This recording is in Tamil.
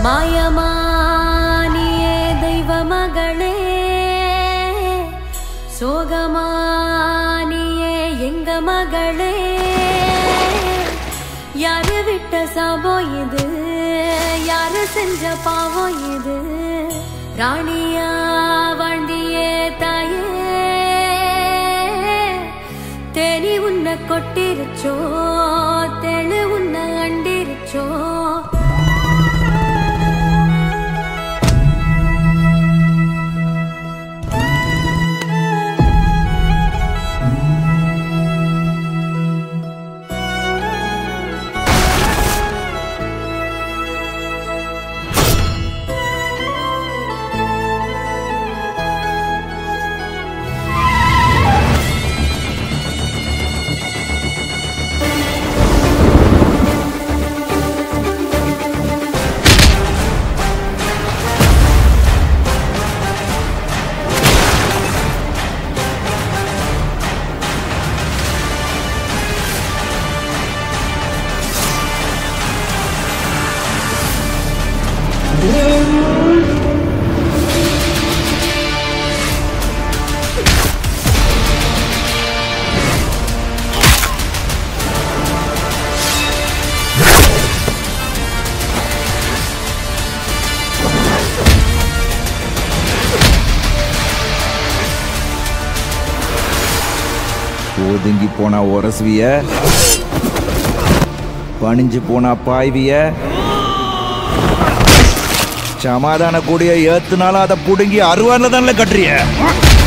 மாயமானியே தெய்வ மகளே சோகமானியே எங்க மகளே யாரு விட்ட சாபம் இது யாரு செஞ்ச பாவம் இது ராணியா வாழ்ந்தியே தாயே தேனி உன்னை கொட்டிருச்சோ தெளு உன்னை அண்டிருச்சோ ஒதுங்கி போனா உரசுவிய பணிஞ்சு போனா பாய்விய சமாதான கூடிய ஏத்துனாலும் அதை புடுங்கி அருவாரில் தானே கட்டுறிய